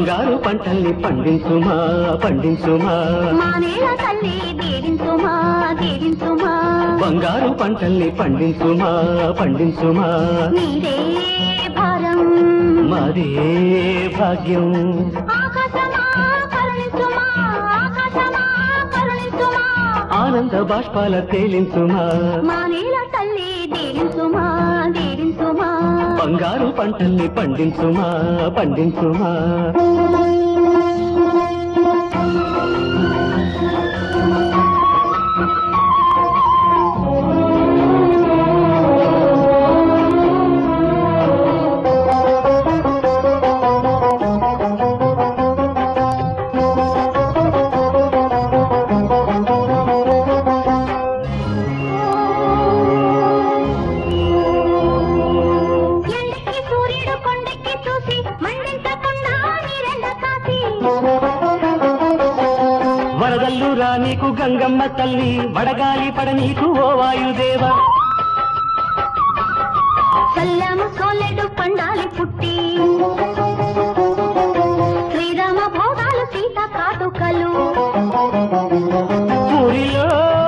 బంగారు పంటల్ని పండించుమా పండించుమా మా నేల తల్లి దీవించుమా దీవించుమా బంగారు పంటల్ని పండించుమా పండించుమా నీదే భారం మాదే భాగ్యం ఆకాశమా కరుణించుమా ఆకాశమా కరుణించుమా ఆనంద బాష్పాల తేలించుమా మా నేల తల్లి దీవించుమా దీవించుమా బంగారు పంటల్ని పండించుమా పండించుమా ఎండకి సూర్యుడు కొండెక్కి చూసి మండించకుండా నీరెండ కాసి వరదల్లు రా నీకు గంగమ్మ తల్లి వడగాలి పడ నీకు ఓ వాయుదేవా చల్లము సోలెడు పండాలి పుట్టి శ్రీరామ భోగాలు సీత కాటుకలు ఊరిలో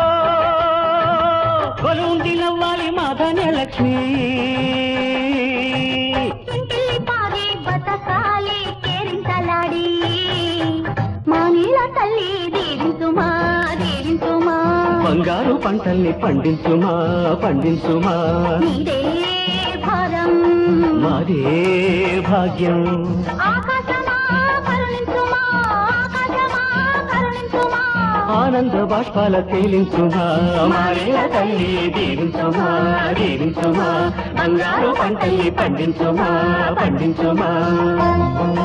కొలుండి నవ్వాలి మాధన్య లక్ష్మి ఇంటిల్లి పాది బతకాలి కేరింతలాడి మా నీల తల్లి దీవించుమా దీవించుమా బంగారు పంటల్ని పండించుమా పండించుమా నీదే భారం మాదే భాగ్యం ఆకాశమా కరుణించుమా ఆకాశమా కరుణించుమా ఆనంద బాష్పాల తేలించుమా మారేల తల్లి దీవించుమా దీవించుమా బంగారు పంటల్ని పండించుమా పండించుమా